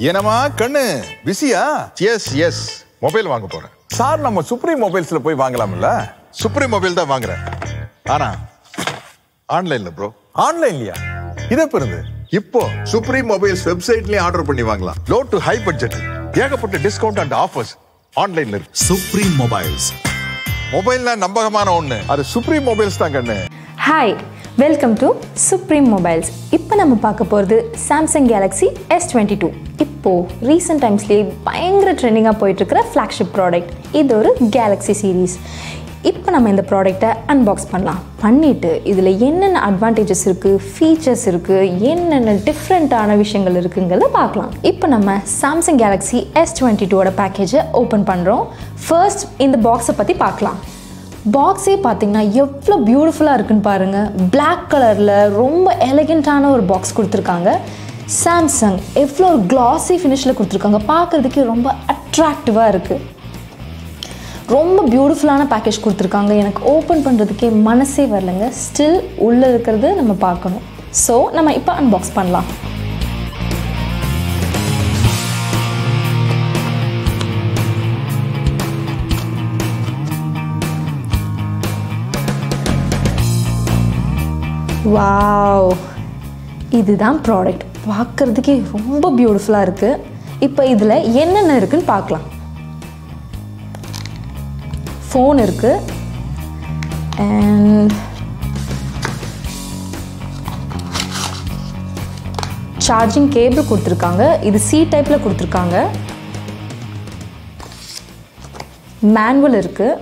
என்னமா கண்ணு பிஸியா எஸ் எஸ் மொபைல் வாங்க போறேன் சார் நம்ம சுப்ரீம் மொபைல்ஸ்ல போய் வாங்கலாம்ல சுப்ரீம் மொபைல் தான் வாங்குறேன் ஆனா ஆன்லைன்ல ப்ரோ ஆன்லைன்லயா இது எப்ப இருந்து இப்போ சுப்ரீம் மொபைல்ஸ் வெப்சைட்லயே ஆர்டர் பண்ணி வாங்கலாம் லோ டு ஹை பட்ஜெட் ஏகப்பட்ட டிஸ்கவுண்ட் அண்ட் ஆஃபர்ஸ் ஆன்லைன்ல இருக்கு Supreme Mobiles. மொபைல்னா நம்பகமான ஒண்ணு அது சுப்ரீம் மொபைல்ஸ் தான் கண்ணு hi welcome to Supreme Mobiles இப்போ நம்ம பார்க்க போகிறது Samsung Galaxy S twenty two இப்போது ரீசெண்ட் டைம்ஸ்லேயே பயங்கர ட்ரெண்டிங்காக போயிட்டுருக்கிற ஃப்ளாக்ஷிப் ப்ராடக்ட் இது ஒரு கேலக்ஸி சீரீஸ் இப்போ நம்ம இந்த ப்ராடக்டை அன்பாக்ஸ் பண்ணலாம் பண்ணிவிட்டு இதில் என்னென்ன அட்வான்டேஜஸ் இருக்குது ஃபீச்சர்ஸ் இருக்குது என்னென்ன டிஃப்ரெண்ட்டான விஷயங்கள் இருக்குங்கிறத பார்க்கலாம் இப்போ நம்ம சாம்சங் கேலக்ஸி எஸ் டுவெண்ட்டி டூவோட பேக்கேஜை ஓப்பன் பண்ணுறோம் ஃபர்ஸ்ட் இந்த பாக்ஸை பற்றி பார்க்கலாம் பாக்ஸே பார்த்தீங்கன்னா எவ்வளோ பியூட்டிஃபுல்லாக இருக்குன்னு பாருங்கள் Black கலரில் ரொம்ப எலகெண்ட்டான ஒரு பாக்ஸ் கொடுத்துருக்காங்க சாம்சங் எவ்வளோ கிளாஸி ஃபினிஷில் கொடுத்துருக்காங்க பார்க்குறதுக்கே ரொம்ப அட்ராக்டிவாக இருக்குது ரொம்ப பியூட்டிஃபுல்லான பேக்கேஜ் கொடுத்துருக்காங்க எனக்கு ஓப்பன் பண்ணுறதுக்கே மனசே வரலைங்க ஸ்டில் உள்ளே இருக்கிறது நம்ம பார்க்கணும் ஸோ நம்ம இப்போ அன்பாக்ஸ் பண்ணலாம் வாவ் இதுதான் ப்ராடக்ட் பார்க்குறதுக்கே ரொம்ப பியூட்டிஃபுல்லாக இருக்குது இப்போ இதில் என்னென்ன இருக்குன்னு பார்க்கலாம் ஃபோன் இருக்குது அண்ட் சார்ஜிங் கேபிள் கொடுத்துருக்காங்க இது சி டைப்பில் கொடுத்துருக்காங்க மேனுவல் இருக்குது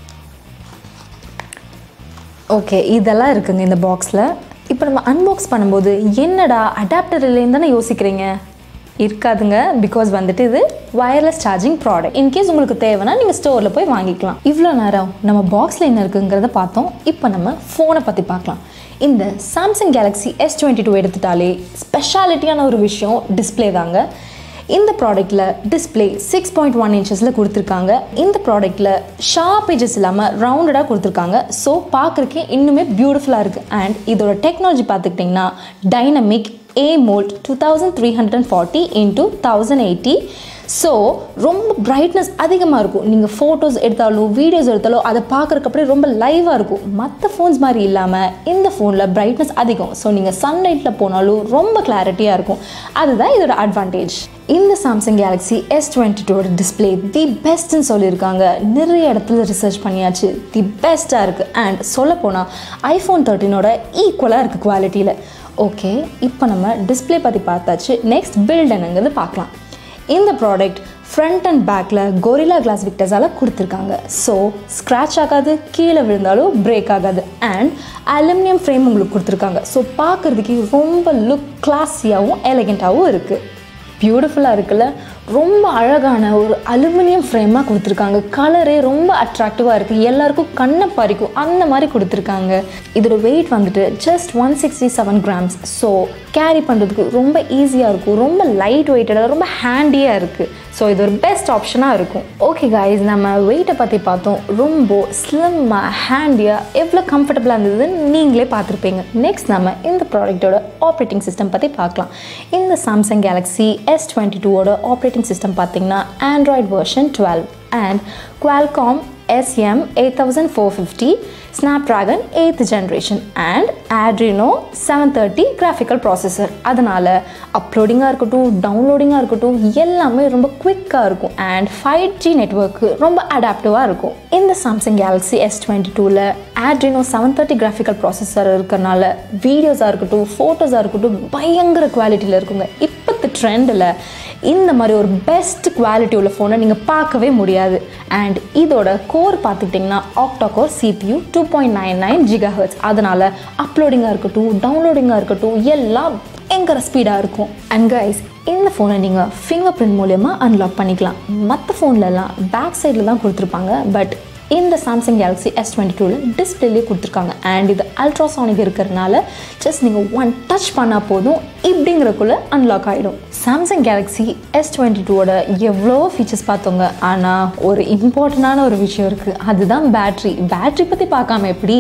ஓகே இதெல்லாம் இருக்குங்க இந்த பாக்ஸில் இப்போ நம்ம அன்பாக்ஸ் பண்ணும்போது என்னடா அடாப்டர் இல்லைன்னு தானே யோசிக்கிறீங்க இருக்காதுங்க பிகாஸ் வந்துட்டு இது வயர்லெஸ் சார்ஜிங் ப்ராடக்ட் இன்கேஸ் உங்களுக்கு தேவைன்னா நீங்கள் ஸ்டோரில் போய் வாங்கிக்கலாம் இவ்வளோ நேரம் நம்ம பாக்ஸில் என்ன இருக்குங்கிறத பார்த்தோம் இப்போ நம்ம ஃபோனை பற்றி பார்க்கலாம் இந்த Samsung Galaxy S twenty two எடுத்துட்டாலே ஸ்பெஷாலிட்டியான ஒரு விஷயம் டிஸ்ப்ளே தாங்க இந்த ப்ராடக்ட்டில் டிஸ்ப்ளே சிக்ஸ் பாயிண்ட் ஒன் இன்ச்சஸில் கொடுத்துருக்காங்க இந்த ப்ராடக்ட்டில் ஷார்ப் எஜஸ் இல்லாமல் ரவுண்டடாக கொடுத்துருக்காங்க ஸோ பார்க்குறக்கே இன்னுமே பியூட்டிஃபுல்லாக இருக்குது அண்ட் இதோட டெக்னாலஜி பார்த்துக்கிட்டிங்கன்னா dynamic AMOLED two thousand three hundred and forty into thousand eighty so ரொம்ப பிரைட்னஸ் அதிகமாக இருக்கும் நீங்கள் ஃபோட்டோஸ் எடுத்தாலும் வீடியோஸ் எடுத்தாலும் அதை பார்க்குறக்கு அப்படியே ரொம்ப லைவாக இருக்கும் மற்ற ஃபோன்ஸ் மாதிரி இல்லாமல் இந்த ஃபோனில் பிரைட்னஸ் அதிகம் ஸோ நீங்கள் சன்லைட்டில் போனாலும் ரொம்ப கிளாரிட்டியாக இருக்கும் அதுதான் இதோட அட்வான்டேஜ் இந்த சாம்சங் கேலக்ஸி எஸ் டுவெண்ட்டி டூவோட டிஸ்பிளே தி பெஸ்ட்னு சொல்லியிருக்காங்க நிறைய இடத்துல ரிசர்ச் பண்ணியாச்சு தி பெஸ்ட்டாக இருக்குது அண்ட் சொல்லப்போனால் ஐஃபோன் தேர்ட்டினோட ஈக்குவலாக இருக்குது குவாலிட்டியில் ஓகே இப்போ நம்ம டிஸ்பிளே பற்றி பார்த்தாச்சு நெக்ஸ்ட் பில்ட் என்னங்கிறது பார்க்கலாம் இந்த ப்ராடக்ட் ஃப்ரண்ட் அண்ட் பேக்கில் கொரில்லா கிளாஸ் விக்டர்ஸால் கொடுத்துருக்காங்க ஸோ ஸ்க்ராட்ச் ஆகாது கீழே விழுந்தாலும் பிரேக் ஆகாது அண்ட் அலுமினியம் ஃப்ரேம் உங்களுக்கு கொடுத்துருக்காங்க ஸோ பார்க்குறதுக்கு ரொம்ப லுக் கிளாஸியாகவும் எலகெண்ட்டாகவும் இருக்குது பியூட்டிஃபுல்லாக இருக்குல்ல ரொம்ப அழகான ஒரு அலுமினியம் ஃப்ரேமாக கொடுத்துருக்காங்க கலரே ரொம்ப அட்ராக்டிவாக இருக்குது எல்லாருக்கும் கண்ணை பறிக்கும் அந்த மாதிரி கொடுத்துருக்காங்க இதோட வெயிட் வந்துட்டு just one sixty seven grams so carry பண்ணுறதுக்கு ரொம்ப ஈஸியாக இருக்கும் ரொம்ப லைட் வெயிட்டடாக ரொம்ப ஹேண்டியாக இருக்குது ஸோ இது ஒரு பெஸ்ட் ஆப்ஷனாக இருக்கும் ஓகே காய்ஸ் நம்ம வெயிட்டை பற்றி பார்த்தோம் ரொம்ப ஸ்லிம்மாக ஹேண்டியாக எவ்வளோ கம்ஃபர்டபுளாக இருந்ததுன்னு நீங்களே பார்த்துருப்பீங்க நெக்ஸ்ட் நம்ம இந்த ப்ராடக்ட்டோட ஆப்ரேட்டிங் சிஸ்டம் பற்றி பார்க்கலாம் இந்த சாம்சங் கேலக்ஸி எஸ் டுவெண்ட்டி டூவோட ஆப்ரேட்டிங் சிஸ்டம் பார்த்தீங்கன்னா Android version twelve and Qualcomm SM eight thousand four fifty Snapdragon eighth generation and Adreno seven thirty graphical processor அதனால் அப்லோடிங்காக இருக்கட்டும் டவுன்லோடிங்காக இருக்கட்டும் எல்லாமே ரொம்ப குவிக்காக இருக்கும் அண்ட் ஃபைவ் ஜி நெட்ஒர்க்கு ரொம்ப அடாப்டிவாக இருக்கும் இந்த சாம்சங் கேலக்ஸி எஸ் டுவெண்ட்டி டூவில் Adreno seven thirty graphical processor இருக்கிறனால வீடியோஸாக இருக்கட்டும் ஃபோட்டோஸாக இருக்கட்டும் பயங்கர குவாலிட்டியில் இருக்குங்க இப்போத்து ட்ரெண்டில் இந்த மாதிரி ஒரு பெஸ்ட் குவாலிட்டி உள்ள ஃபோனை நீங்கள் பார்க்கவே முடியாது அண்ட் இதோட கோர் பார்த்துக்கிட்டிங்கன்னா octa core CPU two point nine nine giga hertz அதனால் அப்லோடிங்காக இருக்கட்டும் டவுன்லோடிங்காக இருக்கட்டும் எல்லாம் பயங்கர ஸ்பீடாக இருக்கும் அண்ட் கைஸ் இந்த ஃபோனை நீங்கள் ஃபிங்கர் பிரிண்ட் மூலயமா அன்லாக் பண்ணிக்கலாம் மற்ற ஃபோன்லலாம் பேக் சைடில் தான் கொடுத்துருப்பாங்க பட் இந்த சாம்சங் கேலக்ஸி எஸ் டுவெண்ட்டி டூவில் டிஸ்பிளேலே கொடுத்துருக்காங்க அண்ட் இது அல்ட்ராசானிக் இருக்கிறதுனால ஜஸ்ட் நீங்கள் ஒன் டச் பண்ணால் போதும் இப்படிங்கிறக்குள்ளே அன்லாக் ஆகிடும் சாம்சங் கேலக்ஸி எஸ் டுவெண்ட்டி டூவோட எவ்வளோ ஃபீச்சர்ஸ் பார்த்தோங்க ஆனால் ஒரு இம்பார்ட்டண்டான ஒரு விஷயம் இருக்குது அதுதான் பேட்ரி பேட்ரி பற்றி பார்க்காம எப்படி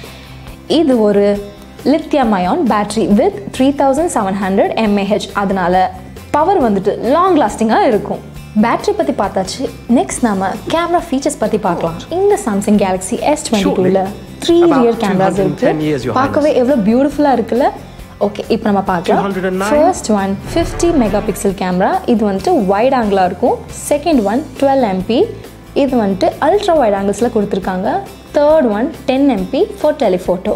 இது ஒரு lithium ion battery with three thousand seven hundred mAh அதனால் பவர் வந்துட்டு லாங் லாஸ்டிங்காக இருக்கும் பேட்டரி பற்றி பார்த்தாச்சு நெக்ஸ்ட் நாம கேமரா ஃபீச்சர்ஸ் பற்றி பார்க்கலாம் இந்த சாம்சங் கேலக்ஸி எஸ் டுவெண்ட்டி டூவில் three About rear cameras 210 years, இருக்கு Your பார்க்கவே எவ்வளோ பியூட்டிஃபுல்லாக இருக்குல்ல ஓகே இப்போ நம்ம பார்க்கலாம் 209. First one fifty megapixel camera இது வந்துட்டு வைட் ஆங்கிளாக இருக்கும் செகண்ட் ஒன் டுவெல் எம்பி இது வந்துட்டு அல்ட்ரா வைட் ஆங்கிள்ஸில் கொடுத்துருக்காங்க third one ten MP for telephoto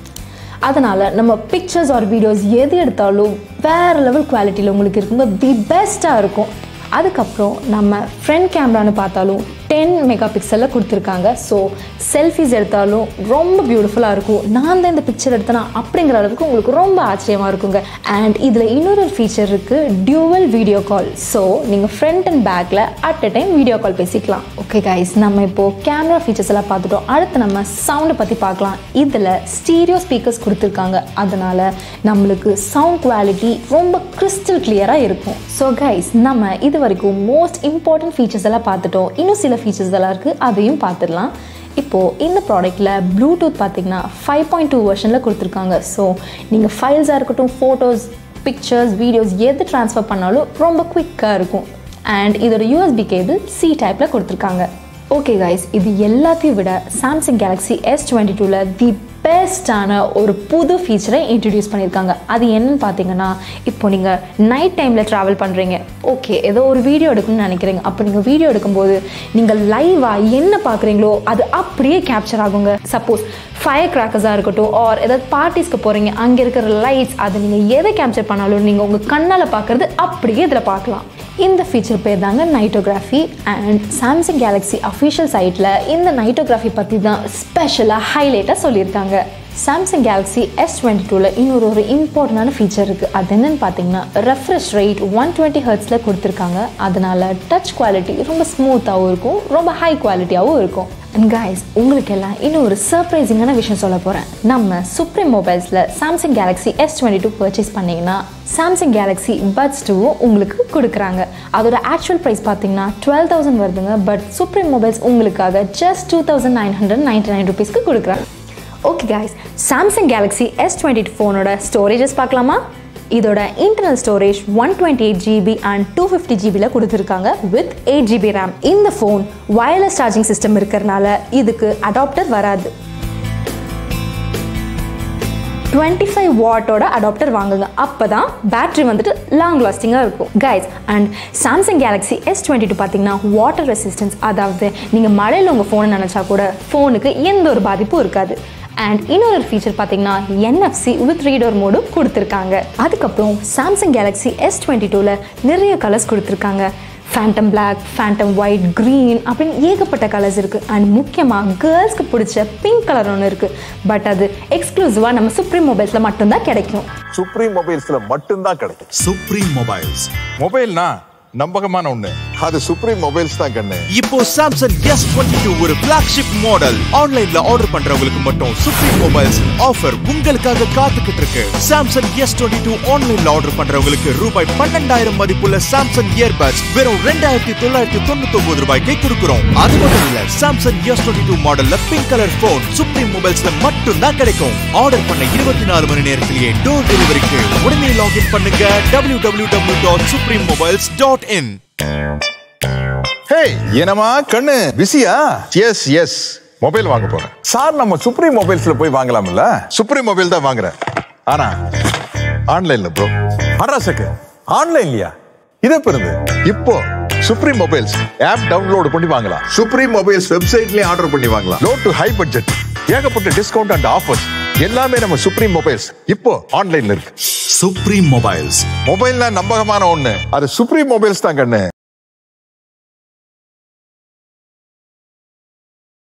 அதனால் நம்ம பிக்சர்ஸ் ஆர் வீடியோஸ் எது எடுத்தாலும் வேறு லெவல் குவாலிட்டியில் உங்களுக்கு இருக்குங்க தி பெஸ்ட்டாக இருக்கும் அதுக்கப்புறம் நம்ம ஃப்ரண்ட் கேமரான்னு பார்த்தாலும் டென் மெகா பிக்சலில் கொடுத்துருக்காங்க ஸோ செல்ஃபிஸ் எடுத்தாலும் ரொம்ப பியூட்டிஃபுல்லாக இருக்கும் நான் தான் இந்த பிக்சர் எடுத்தேனா அப்படிங்கிற அளவுக்கு உங்களுக்கு ரொம்ப ஆச்சரியமாக இருக்குங்க அண்ட் இதில் இன்னொரு ஃபீச்சர் இருக்குது டியூவல் வீடியோ கால் ஸோ நீங்கள் ஃப்ரண்ட் அண்ட் பேக்கில் at a time video call பேசிக்கலாம் ஓகே கைஸ் நம்ம இப்போது கேமரா ஃபீச்சர்ஸ் எல்லாம் பார்த்துட்டோம் அடுத்து நம்ம சவுண்டை பற்றி பார்க்கலாம் இதில் ஸ்டீரியோ ஸ்பீக்கர்ஸ் கொடுத்துருக்காங்க அதனால் நம்மளுக்கு சவுண்ட் குவாலிட்டி ரொம்ப கிறிஸ்டல் கிளியராக இருக்கும் ஸோ கைஸ் நம்ம இது வரைக்கும் மோஸ்ட் இம்பார்ட்டன்ட் ஃபீச்சர்ஸ் எல்லாம் பார்த்துட்டோம் இன்னும் சில ஃபீச்சர்ஸ் எல்லாம் இருக்குது அதையும் பார்த்துடலாம் இப்போது இந்த ப்ராடக்ட்டில் ப்ளூடூத் பார்த்தீங்கன்னா ஃபைவ் பாயிண்ட் டூ வெர்ஷனில் கொடுத்துருக்காங்க ஸோ நீங்கள் ஃபைல்ஸாக இருக்கட்டும் ஃபோட்டோஸ் பிக்சர்ஸ் வீடியோஸ் எது ட்ரான்ஸ்ஃபர் பண்ணாலும் ரொம்ப குவிக்காக இருக்கும் அண்ட் இதோட யூஎஸ்பி கேபிள் சி டைப்பில் கொடுத்துருக்காங்க ஓகே கைஸ் இது எல்லாத்தையும் விட சாம்சங் கேலக்ஸி எஸ் டுவெண்ட்டி டூவில் தி பெஸ்ட்டான ஒரு புது ஃபீச்சரை இன்ட்ரடியூஸ் பண்ணியிருக்காங்க அது என்னன்னு பார்த்தீங்கன்னா இப்போ நீங்கள் நைட் டைமில் ட்ராவல் பண்ணுறீங்க ஓகே ஏதோ ஒரு வீடியோ எடுக்கணும்னு நினைக்கிறீங்க அப்போ நீங்கள் வீடியோ எடுக்கும்போது நீங்கள் லைவாக என்ன பார்க்குறீங்களோ அது அப்படியே கேப்சர் ஆகுங்க சப்போஸ் ஃபயர் கிராக்கர்ஸாக இருக்கட்டும் ஆர் ஏதாவது பார்ட்டிஸ்க்கு போகிறீங்க அங்கே இருக்கிற லைட்ஸ் அதை நீங்கள் எதை கேப்சர் பண்ணாலும் நீங்கள் உங்கள் கண்ணால் பார்க்குறது அப்படியே இதில் பார்க்கலாம் இந்த ஃபீச்சர் பேர் தாங்க nightography and Samsung Galaxy official சைட்டில் இந்த நைட்டோகிராஃபி பற்றி தான் ஸ்பெஷலாக ஹைலைட்டாக சொல்லியிருக்காங்க சாம்சங் கேலக்ஸி எஸ் டுவெண்ட்டி டூவில் இன்னொரு ஒரு இம்பார்ட்டண்டான ஃபீச்சர் இருக்குது அது என்னென்னு பார்த்தீங்கன்னா ரெஃப்ரெஷ் ரேட் ஒன் டுவெண்ட்டி ஹர்ட்ஸில் கொடுத்துருக்காங்க அதனால் டச் குவாலிட்டி ரொம்ப ஸ்மூத்தாகவும் இருக்கும் ரொம்ப ஹை குவாலிட்டியாகவும் இருக்கும் அண்ட் கைஸ் உங்களுக்கு எல்லாம் இன்னும் ஒரு சர்ப்ரைசிங்கான விஷயம் சொல்ல போகிறேன் நம்ம சுப்ரீம் மொபைல்ஸில் Samsung Galaxy S twenty two purchase பண்ணிங்கன்னா சாம்சங் கேலக்ஸி பட்ஸ் டூவும் உங்களுக்கு கொடுக்குறாங்க அதோட ஆக்சுவல் ப்ரைஸ் பார்த்தீங்கன்னா டுவெல் தௌசண்ட் வருதுங்க பட் சுப்ரீம் மொபைல்ஸ் உங்களுக்காக just two thousand nine hundred ninety nine ருபீஸ்க்கு கொடுக்குறாங்க okay guys Samsung Galaxy S twenty ஃபோனோட ஸ்டோரேஜஸ் பார்க்கலாமா இதோட internal storage one twenty eight GB and two fifty ஜிபியில் கொடுத்துருக்காங்க வித் எயிட் ஜிபி ரேம் இந்த ஃபோன் வயர்லெஸ் சார்ஜிங் சிஸ்டம் இருக்கிறனால இதுக்கு அடாப்டர் வராது டுவெண்ட்டி ஃபைவ் வாட்டோட அடாப்டர் வாங்குங்க அப்போ தான் பேட்டரி வந்துட்டு லாங் லாஸ்டிங்காக இருக்கும் guys and Samsung Galaxy S twenty two பார்த்தீங்கன்னா வாட்டர் ரெசிஸ்டன்ஸ் அதாவது நீங்கள் மழையில் உங்கள் ஃபோனை நினச்சா கூட ஃபோனுக்கு எந்த ஒரு பாதிப்பும் இருக்காது அண்ட் இன்னொரு ஃபீச்சர் பார்த்தீங்கன்னா என்எஃப்சி வித் ரீடர் மோடும் கொடுத்துருக்காங்க அதுக்கப்புறம் சாம்சங் கேலக்ஸி எஸ் டுவெண்ட்டி டூவில் நிறைய கலர்ஸ் கொடுத்துருக்காங்க Phantom black Phantom white green அப்படின்னு ஏகப்பட்ட கலர்ஸ் இருக்குது அண்ட் முக்கியமாக கேர்ள்ஸ்க்கு பிடிச்ச பிங்க் கலர் ஒன்று இருக்குது பட் அது எக்ஸ்க்ளூசிவாக நம்ம சுப்ரீம் மொபைல்ஸில் மட்டும்தான் கிடைக்கும் சுப்ரீம் மொபைல்ஸ்ல மட்டும்தான் கிடைக்கும் சுப்ரீம் மொபைல்ஸ் மொபைல்னா நம்பகமான ஒண்ணு அது சுப்ரீம் மொபைல்ஸ் தான் கண்ணு இப்போ சாம்சங் எஸ் டுவெண்ட்டி டூ ஒரு பிளாக்ஷிப் மாடல் ஆன்லைன்ல ஆர்டர் பண்றவங்களுக்கு மட்டும் சுப்ரீம் மொபைல்ஸ் ஆஃபர் உங்களுக்காக காத்துக்கிட்டு இருக்கு சாம்சங் எஸ் டுவெண்ட்டி டூ ஆன்லைன்ல ஆர்டர் பண்றவங்களுக்கு ரூபாய் பன்னெண்டாயிரம் மதிப்புள்ள சாம்சங் இயர்பட்ஸ் வெறும் ரெண்டாயிரத்தி தொள்ளாயிரத்தி தொண்ணூத்தி ஒன்பது ரூபாய்க்கு கொடுக்குறோம் அது மட்டும் இல்ல சாம்சங் எஸ் டுவெண்ட்டி டூ மாடல்ல பிங்க் கலர் போன் சுப்ரீம் மொபைல்ஸ்ல மட்டும் தான் கிடைக்கும் ஆர்டர் பண்ண இருபத்தி நாலு மணி நேரத்திலேயே டோர் டெலிவரிக்கு உடனே லாகின் பண்ணுங்க W W W dot Supreme Mobiles dot in hey என்னமா கண்ணு பிஸியா எஸ் எஸ் மொபைல் வாங்க போறேன் சார் நம்ம சுப்ரீம் மொபைல்ஸ்ல போய் வாங்கலாம்ல சுப்ரீம் மொபைல் தான் வாங்குறேன் ஆனா ஆன்லைன்ல ப்ரோ அட்ரஸுக்கு ஆன்லைன்லயா இது எப்ப இருந்து இப்போ சுப்ரீம் மொபைல்ஸ் ஆப் டவுன்லோட் பண்ணி வாங்கலாம் சுப்ரீம் மொபைல்ஸ் வெப்சைட்லயே ஆர்டர் பண்ணி வாங்கலாம் லோ டு ஹை பட்ஜெட் ஏகப்பட்ட டிஸ்கவுண்ட் அண்ட் ஆஃபர்ஸ் எல்லாமே நம்ம சுப்ரீம் மொபைல்ஸ் இப்போ ஆன்லைன்ல இருக்கு சுப்ரீம் மொபைல்ஸ் மொபைல்னா நம்பகமான ஒண்ணு அது சுப்ரீம் மொபைல்ஸ் தான் கண்ணு